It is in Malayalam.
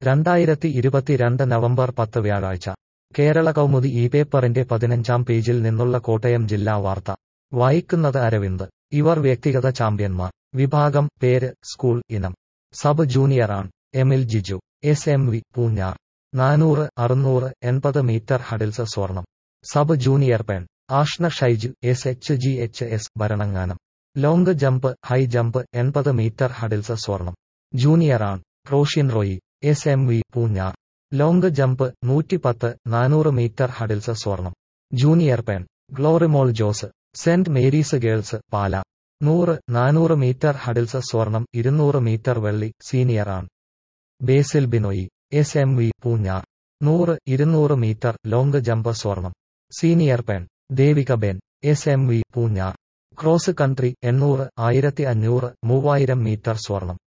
രണ്ടായിരത്തി ഇരുപത്തിരണ്ട് നവംബർ പത്ത് വ്യാഴാഴ്ച കേരള കൗമുദി ഈ പേപ്പറിന്റെ പതിനഞ്ചാം പേജിൽ നിന്നുള്ള കോട്ടയം ജില്ലാ വാർത്ത വായിക്കുന്നത് അരവിന്ദ് ഇവർ വ്യക്തിഗത ചാമ്പ്യന്മാർ വിഭാഗം പേര് സ്കൂൾ ഇനം സബ് ജൂനിയർ ആൺ Emil Jiju S M V Poonjar നാനൂറ് അറുന്നൂറ് എൺപത് മീറ്റർ ഹഡിൽസ് സ്വർണം സബ് ജൂനിയർ പെൺ Ashna Shaiju S H G H S Bharananganam long jump high jump എൺപത് മീറ്റർ ഹഡിൽസ് സ്വർണം ജൂനിയർ ആൺ Roshin Roy S M V Poonjar long jump നൂറ്റിപ്പത്ത് നാനൂറ് മീറ്റർ ഹഡിൽസ് സ്വർണം ജൂനിയർ പെൺ ഗ്ലോറിമോൾ ജോസ് സെന്റ് മേരീസ് ഗേൾസ് പാല നൂറ് നാനൂറ് മീറ്റർ ഹഡിൽസ് സ്വർണം ഇരുന്നൂറ് മീറ്റർ വെള്ളി സീനിയർ ആണ് Basil Binoy S M V Poonjar നൂറ് ഇരുന്നൂറ് മീറ്റർ ലോങ് ജമ്പ് സ്വർണം സീനിയർ പെൺ Devika Ben S M V Poonjar cross country എണ്ണൂറ് ആയിരത്തി അഞ്ഞൂറ് മൂവായിരം മീറ്റർ സ്വർണം